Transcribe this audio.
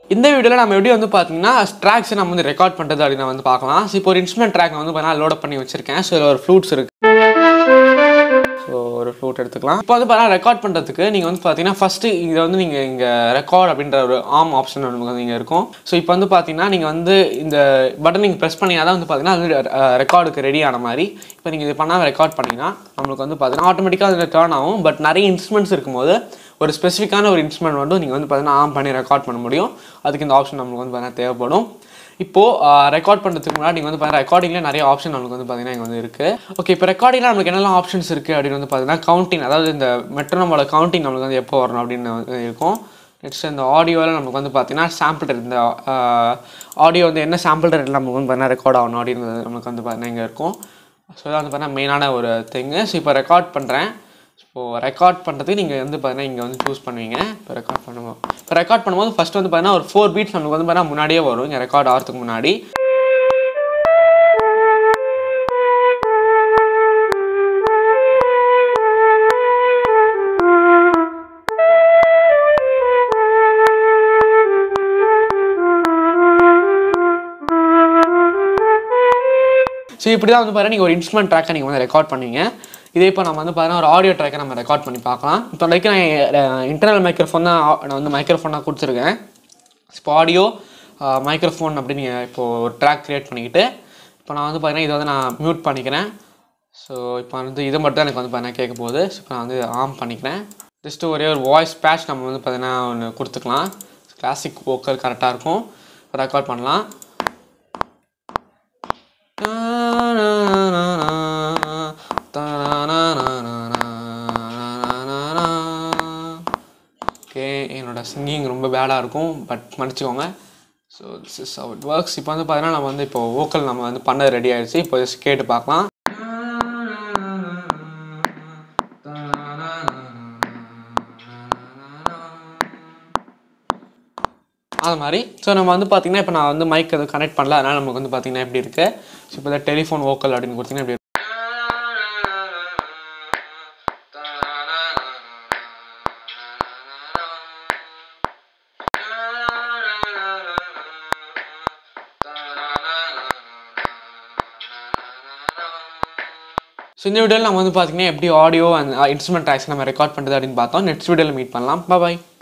இந்த வீடியோவில் நம்ம எப்படி வந்து பார்த்தீங்கன்னா ட்ராக்ஸை நம்ம வந்து ரெக்கார்ட் பண்ணுறது அப்படின்னு வந்து பார்க்கலாம் ஸோ இப்போ ஒரு இன்ஸ்ட்ருமெண்ட் ட்ராக் நான் வந்து பார்த்தீங்கன்னா லோட் பண்ணி வச்சிருக்கேன் ஸோ இதில் ஒரு ஃப்ளூட்ஸ் இருக்கு ஸோ ஒரு ஃப்ளூட் எடுத்துக்கலாம் இப்போ வந்து பார்த்தீங்கன்னா ரெக்கார்ட் பண்ணுறதுக்கு நீங்கள் வந்து பார்த்தீங்கன்னா ஃபஸ்ட்டு இதை வந்து நீங்கள் இங்கே ரெக்கார்ட் அப்படின்ற ஒரு ஆம் ஆப்ஷன் நமக்கு வந்து இங்கே இருக்கும் ஸோ இப்போ வந்து பார்த்தீங்கன்னா நீங்கள் வந்து இந்த பட்டன் நீங்கள் ப்ரெஸ் பண்ணினா தான் வந்து பார்த்தீங்கன்னா அது ரெக்கார்டுக்கு ரெடி ஆன மாதிரி இப்போ நீங்கள் இது பண்ணாமல் ரெக்கார்ட் பண்ணிங்கன்னா நம்மளுக்கு வந்து பார்த்தீங்கன்னா ஆட்டோமேட்டிக்காக அதில் டேர்ன் ஆகும் பட் நிறைய இன்ஸ்ட்ருமெண்ட்ஸ் இருக்கும்போது ஒரு ஸ்பெசிஃபிக்கான ஒரு இன்ஸ்ட்ருமெண்ட் மட்டும் நீங்கள் வந்து பார்த்தீங்கன்னா ஆன் பண்ணி ரெக்கார்ட் பண்ண முடியும் அதுக்கு இந்த ஆப்ஷன் நம்மளுக்கு வந்து பார்த்தீங்கன்னா தேவைப்படும் இப்போது ரெக்கார்ட் பண்ணுறதுக்கு முன்னாடி நீங்கள் வந்து பார்த்தீங்கன்னா ரெக்கார்டிங்கில் நிறைய ஆப்ஷன் நம்மளுக்கு வந்து பார்த்தீங்கன்னா இங்கே வந்து இருக்குது ஓகே இப்போ ரெக்கார்டிங்கில் நமக்கு என்னெல்லாம் ஆப்ஷன்ஸ் இருக்குது அப்படின்னு வந்து பார்த்தீங்கன்னா கவுண்டிங் அதாவது இந்த மெட்ரோனமோட கவுண்டிங் நம்மளுக்கு வந்து எப்போ வரணும் அப்படின்னு வந்து இருக்கும் நெக்ஸ்ட் இந்த ஆடியோவில் நமக்கு வந்து பார்த்தீங்கன்னா சாம்பிள் இந்த ஆடியோ வந்து என்ன சாம்பிள் ரேட்டில் நமக்கு வந்து பார்த்தீங்கன்னா ரெக்கார்ட் ஆகணும் அப்படின்னு நமக்கு வந்து பார்த்தீங்கன்னா இங்கே இருக்கும் ஸோ இதான் வந்து பார்த்தீங்கன்னா மெயினான ஒரு திங்கு ஸோ இப்போ ரெக்கார்ட் பண்ணுறேன் இப்போது ரெக்கார்ட் பண்ணுறதுக்கு நீங்கள் வந்து பார்த்தீங்கன்னா இங்கே வந்து சூஸ் பண்ணுவீங்க இப்போ ரெக்கார்ட் பண்ணுவோம் இப்போ ரெக்கார்ட் பண்ணும்போது ஃபஸ்ட் வந்து பார்த்தீங்கன்னா ஒரு ஃபோர் பீட்ஸ் நமக்கு வந்து பார்த்தீங்கன்னா முன்னாடியே வரும் இங்கே ரெக்கார்ட் ஆகிறதுக்கு முன்னாடி ஸோ இப்படி தான் வந்து பாருங்கள் நீங்கள் ஒரு இன்ஸ்ட்ருமெண்ட் ட்ராக்கை நீங்கள் வந்து ரெக்கார்ட் பண்ணுவீங்க இதே இப்போ நம்ம வந்து பார்த்தீங்கன்னா ஒரு ஆடியோ ட்ராக்கை நம்ம ரெக்கார்ட் பண்ணி பார்க்கலாம் இப்போ லைக் நான் இன்டர்னல் மைக்ரோஃபோன் தான் நான் வந்து மைக்ரோஃபோனாக கொடுத்துருக்கேன் இப்போ ஆடியோ மைக்ரோஃபோன் அப்படின்னு நீங்கள் இப்போது ஒரு ட்ராக் க்ரியேட் பண்ணிக்கிட்டு இப்போ நான் வந்து பார்த்தீங்கன்னா இதை வந்து நான் மியூட் பண்ணிக்கிறேன் ஸோ இப்போ வந்து இது மட்டும் தான் எனக்கு வந்து பார்த்தீங்கன்னா கேட்க போகுது ஸோ இப்போ நான் வந்து ஆன் பண்ணிக்கிறேன் ஜஸ்ட்டு ஒரே ஒரு வாய்ஸ் பேட்ச் நம்ம வந்து பார்த்தீங்கன்னா ஒன்று கொடுத்துக்கலாம் கிளாசிக் வோக்கல் கரெக்டாக இருக்கும் ரெக்கார்ட் பண்ணலாம் ஓகே என்னோட சிங்கிங் ரொம்ப பேடாக இருக்கும் பட் மன்னிச்சுக்கோங்க so this is how it works இப்போ வந்து பார்த்தீங்கன்னா நம்ம வந்து இப்போ வோக்கல் நம்ம வந்து பண்ண ரெடி ஆயிடுச்சு இப்போ just கேட்டு பார்க்கலாம் அது மாதிரி ஸோ நம்ம வந்து பார்த்தீங்கன்னா இப்போ நான் வந்து மைக் எதுவும் கனெக்ட் பண்ணல அதனால் நமக்கு வந்து பார்த்தீங்கன்னா எப்படி இருக்குது ஸோ இப்போ இந்த டெலிஃபோன் வோக்கல் அப்படின்னு கொடுத்தீங்கன்னா எப்படி இருக்கு ஸோ இந்த வீடியோவில் நம்ம வந்து பார்த்தீங்கன்னா எப்படி ஆடியோ அண்ட் இன்ஸ்ட்ருமெண்ட் ட்ராக்ஸ் நம்ம ரெக்கார்ட் பண்ணுறது அப்படின்னு பார்த்தோம் நெக்ஸ்ட் வீடியோவில் மீட் பண்ணலாம் பாய்